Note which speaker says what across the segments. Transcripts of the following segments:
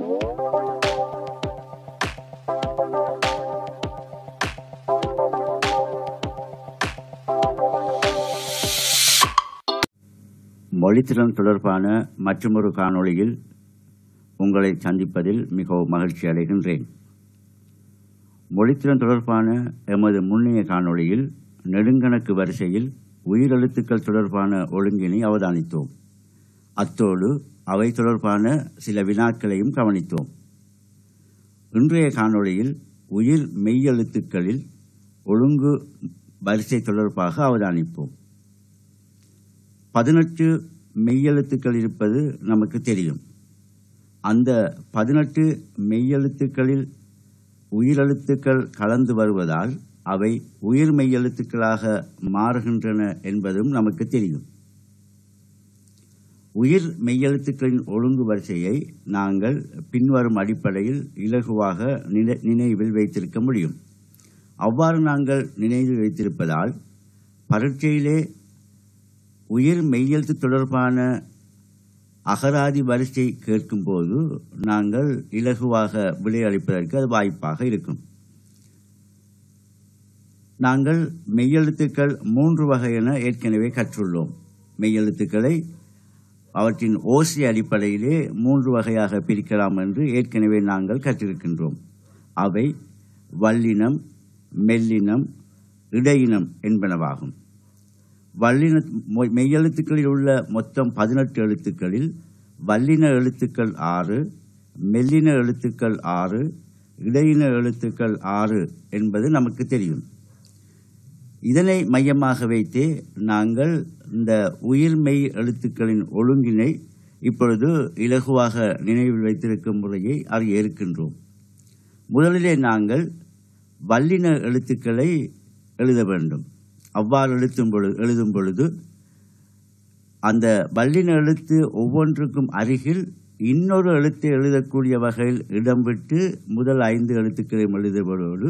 Speaker 1: மொழித்திறன் தொடர்பான மற்றொரு காணொளியில் உங்களை சந்திப்பதில் மிகவும் மகிழ்ச்சி அடைகின்றேன் மொழித்திறன் தொடர்பான எமது முன்னைய காணொளியில் நெடுங்கணக்கு வரிசையில் உயிரெழுத்துக்கள் தொடர்பான ஒழுங்கினை அவதானித்தோம் அத்தோடு அவை தொடர்பான சில வினாக்களையும் கவனித்தோம் இன்றைய காணொளியில் உயிர் மெய்யெழுத்துக்களில் ஒழுங்கு வரிசை தொடர்பாக அவதானிப்போம் பதினெட்டு மெய்யெழுத்துக்கள் இருப்பது நமக்கு தெரியும் அந்த பதினெட்டு மெய்யெழுத்துக்களில் உயிரெழுத்துக்கள் கலந்து வருவதால் அவை உயிர் மெய்யெழுத்துக்களாக மாறுகின்றன என்பதும் நமக்கு தெரியும் உயிர் மெய்யெழுத்துக்களின் ஒழுங்கு வரிசையை நாங்கள் பின்வரும் அடிப்படையில் இலகுவாக நினை- நினைவில் வைத்திருக்க முடியும் அவ்வாறு நாங்கள் நினைவில் வைத்திருப்பதால் பரீட்சையிலே உயிர் மெய்யெழுத்து தொடர்பான அகராதி வரிசை கேட்கும்போது நாங்கள் இலகுவாக விடையளிப்பதற்கு அது வாய்ப்பாக இருக்கும் நாங்கள் மெய்யெழுத்துக்கள் மூன்று வகை என ஏற்கனவே கற்றுள்ளோம் மெய்யெழுத்துக்களை அவற்றின் ஓசை அடிப்படையிலே மூன்று வகையாக பிரிக்கலாம் என்று ஏற்கனவே நாங்கள் கற்றிருக்கின்றோம் அவை வல்லினம் மெல்லினம் இடையினம் என்பனவாகும் வல்லின மொ- மெய்யெழுத்துக்களில் உள்ள மொத்தம் பதினெட்டு எழுத்துக்களில் வல்லின எழுத்துக்கள் ஆறு மெல்லின எழுத்துக்கள் ஆறு இடையின எழுத்துக்கள் ஆறு என்பது நமக்கு தெரியும் இதனை மையமாக வைத்தே நாங்கள் இந்த உயிர்மெய் எழுத்துக்களின் ஒழுங்கினை இப்பொழுது இலகுவாக நினைவில் வைத்திருக்கும் முறையை அறிய இருக்கின்றோம் முதலிலே நாங்கள் வல்லின எழுத்துக்களை எழுத வேண்டும் அவ்வாறு எழுத்தும் பொழுது எழுதும் பொழுது அந்த வல்லின எழுத்து ஒவ்வொன்றுக்கும் அருகில் இன்னொரு எழுத்தை எழுதக்கூடிய வகையில் இடம் விட்டு முதல் ஐந்து எழுத்துக்களையும் எழுதுவதோடு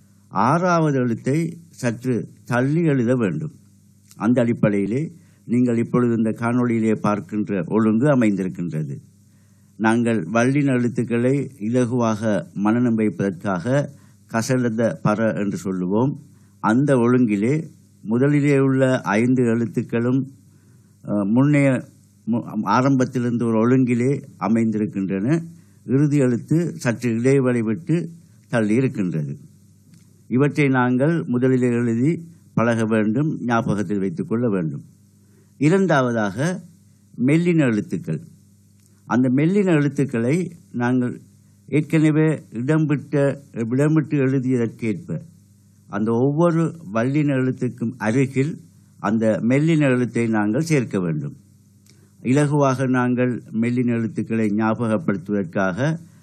Speaker 1: ஆறாவது எழுத்தை சற்று தள்ளி எழுத வேண்டும் அந்த அடிப்படையிலே நீங்கள் இப்பொழுது இந்த காணொளியிலே பார்க்கின்ற ஒழுங்கு அமைந்திருக்கின்றது நாங்கள் வல்லின எழுத்துக்களை இலகுவாக மனநம் வைப்பதற்காக கசலத பர என்று சொல்லுவோம் அந்த ஒழுங்கிலே முதலிலே உள்ள ஐந்து எழுத்துக்களும் அஹ், முன்னைய மு- ஆரம்பத்திலிருந்து ஒரு ஒழுங்கிலே அமைந்திருக்கின்றன இறுதி எழுத்து சற்று இடைவெளி விட்டு தள்ளி இருக்கின்றது இவற்றை நாங்கள் முதலிலே எழுதி பழக வேண்டும் ஞாபகத்தில் வைத்துக் கொள்ள வேண்டும் இரண்டாவதாக மெல்லின எழுத்துக்கள் அந்த மெல்லின எழுத்துக்களை நாங்கள் ஏற்கனவே இடம்பிட்ட இடமிட்டு எழுதியதற்கேற்ப அந்த ஒவ்வொரு வல்லின எழுத்துக்கும் அருகில் அந்த மெல்லின எழுத்தை நாங்கள் சேர்க்க வேண்டும் இலகுவாக நாங்கள் மெல்லின எழுத்துக்களை ஞாபகப்படுத்துவதற்காக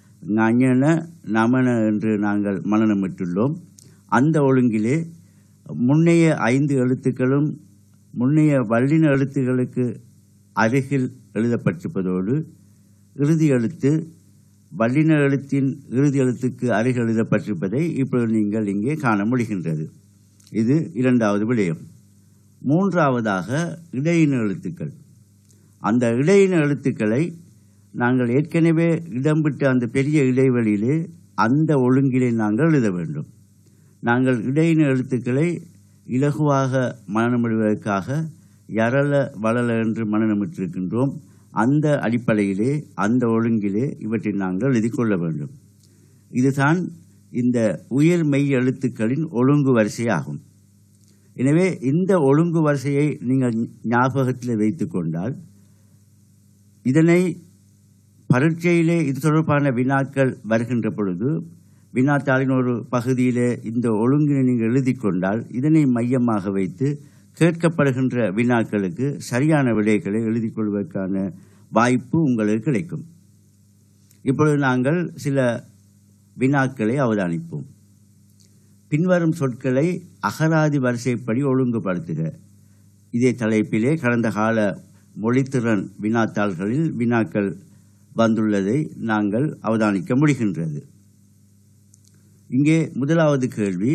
Speaker 1: ஞன நமன என்று நாங்கள் மனநமிட்டுள்ளோம் அந்த ஒழுங்கிலே முன்னைய ஐந்து எழுத்துக்களும் முன்னைய வல்லின எழுத்துக்களுக்கு அருகில் எழுதப்பட்டிருப்பதோடு இறுதி எழுத்து வல்லின எழுத்தின் இறுதி எழுத்துக்கு அருகில் எழுதப்பட்டிருப்பதை இப்பொழுது நீங்கள் இங்கே காண முடிகின்றது இது இரண்டாவது விடயம் மூன்றாவதாக இடையின எழுத்துக்கள் அந்த இடையின எழுத்துக்களை நாங்கள் ஏற்கனவே இடம்பிட்ட அந்த பெரிய இடைவெளியிலே அந்த ஒழுங்கிலே நாங்கள் எழுத வேண்டும் நாங்கள் இடையின எழுத்துக்களை இலகுவாக மனநமிடுவதற்காக யரள வளல என்று மனநமிட்டிருக்கின்றோம் அந்த அடிப்படையிலே அந்த ஒழுங்கிலே இவற்றை நாங்கள் எழுதிக் கொள்ள வேண்டும் இதுதான் இந்த உயிர் மெய் எழுத்துக்களின் ஒழுங்கு வரிசையாகும் எனவே இந்த ஒழுங்கு வரிசையை நீங்கள் ஞாபகத்தில் வைத்துக் கொண்டால் இதனை பரீட்சையிலே இது தொடர்பான வினாக்கள் வருகின்ற பொழுது வினாத்தாளின் ஒரு பகுதியிலே இந்த ஒழுங்கினை நீங்கள் எழுதி கொண்டால் இதனை மையமாக வைத்து கேட்கப்படுகின்ற வினாக்களுக்கு சரியான விடைகளை எழுதிக் கொள்வதற்கான வாய்ப்பு உங்களுக்கு கிடைக்கும் இப்பொழுது நாங்கள் சில வினாக்களை அவதானிப்போம் பின்வரும் சொற்களை அகராதி வரிசைப்படி ஒழுங்குபடுத்துக இதே தலைப்பிலே கடந்த கால மொழித்திறன் வினாத்தாள்களில் வினாக்கள் வந்துள்ளதை நாங்கள் அவதானிக்க முடிகின்றது இங்கே முதலாவது கேள்வி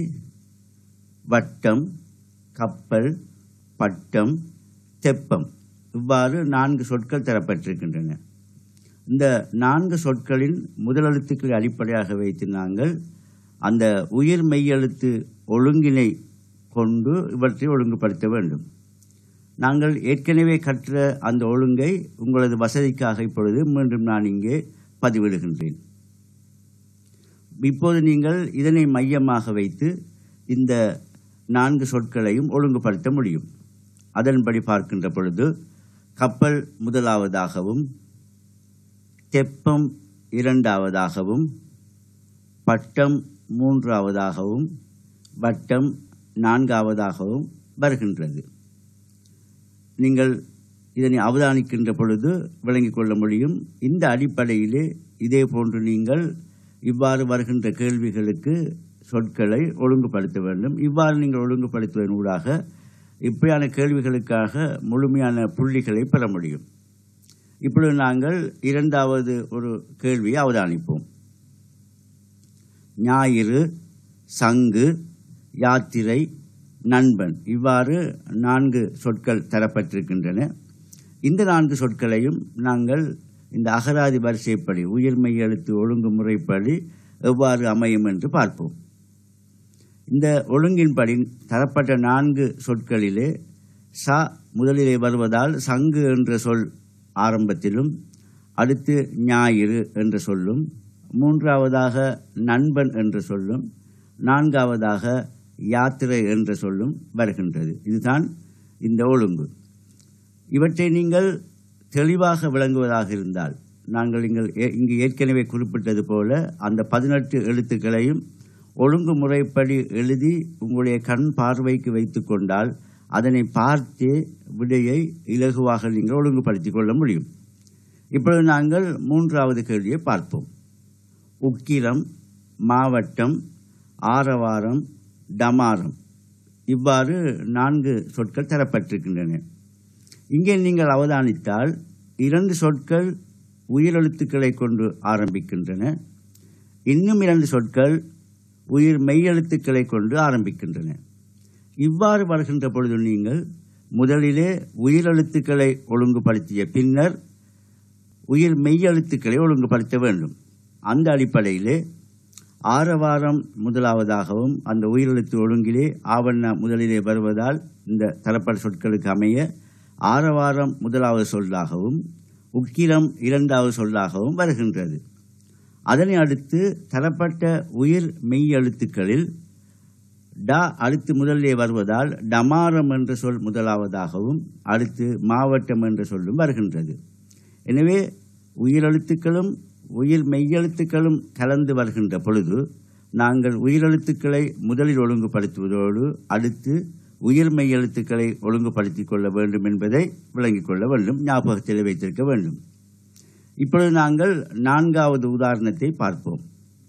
Speaker 1: வட்டம் கப்பல் பட்டம் தெப்பம் இவ்வாறு நான்கு சொற்கள் தரப்பட்டிருக்கின்றன இந்த நான்கு சொற்களின் முதலெழுத்துக்களை அடிப்படையாக வைத்து நாங்கள் அந்த உயிர் மெய்யெழுத்து ஒழுங்கினை கொண்டு இவற்றை ஒழுங்குபடுத்த வேண்டும் நாங்கள் ஏற்கனவே கற்ற அந்த ஒழுங்கை உங்களது வசதிக்காக இப்பொழுது மீண்டும் நான் இங்கே பதிவிடுகின்றேன் இப்போது நீங்கள் இதனை மையமாக வைத்து இந்த நான்கு சொற்களையும் ஒழுங்குபடுத்த முடியும் அதன்படி பார்க்கின்ற பொழுது கப்பல் முதலாவதாகவும் தெப்பம் இரண்டாவதாகவும் பட்டம் மூன்றாவதாகவும் வட்டம் நான்காவதாகவும் வருகின்றது நீங்கள் இதனை அவதானிக்கின்ற பொழுது விளங்கிக் கொள்ள முடியும் இந்த அடிப்படையிலே இதே போன்று நீங்கள் இவ்வாறு வருகின்ற கேள்விகளுக்கு சொற்களை ஒழுங்குபடுத்த வேண்டும் இவ்வாறு நீங்கள் ஒழுங்குபடுத்துவதன் ஊடாக இப்படியான கேள்விகளுக்காக முழுமையான புள்ளிகளை பெற முடியும் இப்பொழுது நாங்கள் இரண்டாவது ஒரு கேள்வியை அவதானிப்போம் ஞாயிறு சங்கு யாத்திரை நண்பன் இவ்வாறு நான்கு சொற்கள் தரப்பட்டிருக்கின்றன இந்த நான்கு சொற்களையும் நாங்கள் இந்த அகராதி வரிசைப்படி உயிர்மை எழுத்து ஒழுங்குமுறைப்படி எவ்வாறு அமையும் என்று பார்ப்போம் இந்த ஒழுங்கின்படி தரப்பட்ட நான்கு சொற்களிலே ச முதலிலே வருவதால் சங்கு என்ற சொல் ஆரம்பத்திலும் அடுத்து ஞாயிறு என்ற சொல்லும் மூன்றாவதாக நண்பன் என்ற சொல்லும் நான்காவதாக யாத்திரை என்ற சொல்லும் வருகின்றது இதுதான் இந்த ஒழுங்கு இவற்றை நீங்கள் தெளிவாக விளங்குவதாக இருந்தால் நாங்கள் இங்கள் ஏ- இங்கு ஏற்கனவே குறிப்பிட்டது போல அந்த பதினெட்டு எழுத்துக்களையும் ஒழுங்குமுறைப்படி எழுதி உங்களுடைய கண் பார்வைக்கு வைத்துக் கொண்டால் அதனை பார்த்தே விடையை இலகுவாக நீங்கள் ஒழுங்குபடுத்திக் கொள்ள முடியும் இப்பொழுது நாங்கள் மூன்றாவது கேள்வியை பார்ப்போம் உக்கிரம் மாவட்டம் ஆரவாரம் டமாரம் இவ்வாறு நான்கு சொற்கள் தரப்பட்டிருக்கின்றன இங்கே நீங்கள் அவதானித்தால் இரண்டு சொற்கள் உயிரெழுத்துக்களை கொண்டு ஆரம்பிக்கின்றன இன்னும் இரண்டு சொற்கள் உயிர் மெய்யெழுத்துக்களை கொண்டு ஆரம்பிக்கின்றன இவ்வாறு வருகின்ற பொழுது நீங்கள் முதலிலே உயிரெழுத்துக்களை ஒழுங்குபடுத்திய பின்னர் உயிர் மெய்யெழுத்துக்களை ஒழுங்குபடுத்த வேண்டும் அந்த அடிப்படையிலே ஆரவாரம் முதலாவதாகவும் அந்த உயிரெழுத்து ஒழுங்கிலே ஆவண்ண முதலிலே வருவதால் இந்த தரப்பட்ட சொற்களுக்கு அமைய ஆரவாரம் முதலாவது சொல்லாகவும் உக்கிரம் இரண்டாவது சொல்லாகவும் வருகின்றது அதனை அடுத்து தரப்பட்ட உயிர் மெய் எழுத்துக்களில் ட அடுத்து முதலிலே வருவதால் டமாரம் என்ற சொல் முதலாவதாகவும் அடுத்து மாவட்டம் என்ற சொல்லும் வருகின்றது எனவே உயிரெழுத்துக்களும் உயிர் மெய்யெழுத்துக்களும் கலந்து வருகின்ற பொழுது நாங்கள் உயிரெழுத்துக்களை முதலில் ஒழுங்குபடுத்துவதோடு அடுத்து உயிர் மெய்யெழுத்துக்களை ஒழுங்குபடுத்திக் கொள்ள வேண்டும் என்பதை விளங்கிக் கொள்ள வேண்டும் ஞாபகத்தில் வைத்திருக்க வேண்டும் இப்பொழுது நாங்கள் நான்காவது உதாரணத்தை பார்ப்போம்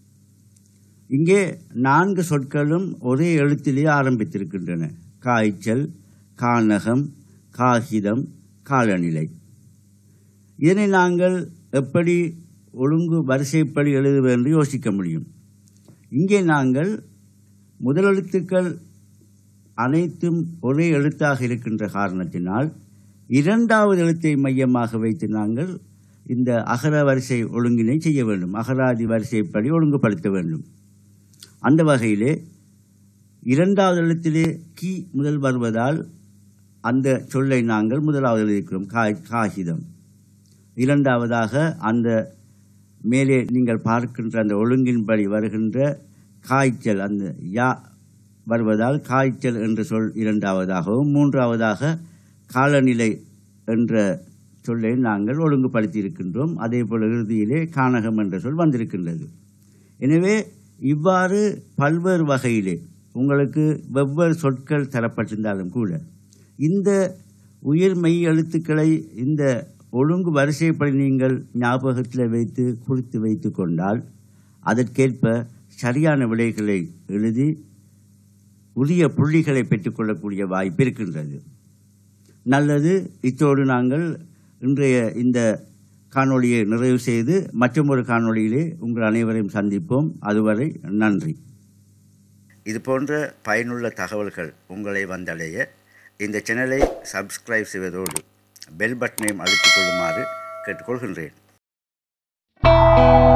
Speaker 1: இங்கே நான்கு சொற்களும் ஒரே எழுத்திலே ஆரம்பித்திருக்கின்றன காய்ச்சல் கானகம் காகிதம் காலநிலை இதனை நாங்கள் எப்படி ஒழுங்கு வரிசைப்படி எழுதுவது என்று யோசிக்க முடியும் இங்கே நாங்கள் முதலெழுத்துக்கள் அனைத்தும் ஒரே எழுத்தாக இருக்கின்ற காரணத்தினால் இரண்டாவது எழுத்தை மையமாக வைத்து நாங்கள் இந்த அகர வரிசை ஒழுங்கினை செய்ய வேண்டும் அகராதி வரிசைப்படி ஒழுங்குபடுத்த வேண்டும் அந்த வகையிலே இரண்டாவது எழுத்திலே கி முதல் வருவதால் அந்த சொல்லை நாங்கள் முதலாவது எழுதிக்கிறோம் கா- காகிதம் இரண்டாவதாக அந்த மேலே நீங்கள் பார்க்கின்ற அந்த ஒழுங்கின்படி வருகின்ற காய்ச்சல் அந்த யா வருவதால் காய்ச்சல் என்ற சொல் இரண்டாவதாகவும் மூன்றாவதாக காலநிலை என்ற சொல்லை நாங்கள் ஒழுங்குபடுத்தி இருக்கின்றோம் அதே போல இறுதியிலே கானகம் என்ற சொல் வந்திருக்கின்றது எனவே இவ்வாறு பல்வேறு வகையிலே உங்களுக்கு வெவ்வேறு சொற்கள் தரப்பட்டிருந்தாலும் கூட இந்த உயிர் மெய் எழுத்துக்களை இந்த ஒழுங்கு வரிசைப்படி நீங்கள் ஞாபகத்தில் வைத்து குறித்து வைத்து கொண்டால் அதற்கேற்ப சரியான விடைகளை எழுதி உரிய புள்ளிகளை பெற்றுக்கொள்ளக்கூடிய வாய்ப்பு இருக்கின்றது நல்லது இத்தோடு நாங்கள் இன்றைய இந்த காணொளியை நிறைவு செய்து மற்றொரு காணொளியிலே உங்கள் அனைவரையும் சந்திப்போம் அதுவரை நன்றி இது போன்ற பயனுள்ள தகவல்கள் உங்களை வந்தடைய இந்த சேனலை சப்ஸ்கிரைப் செய்வதோடு பெல் பட்டனையும் அழுத்திக் கொள்ளுமாறு கேட்டுக்கொள்கின்றேன்
Speaker 2: Thank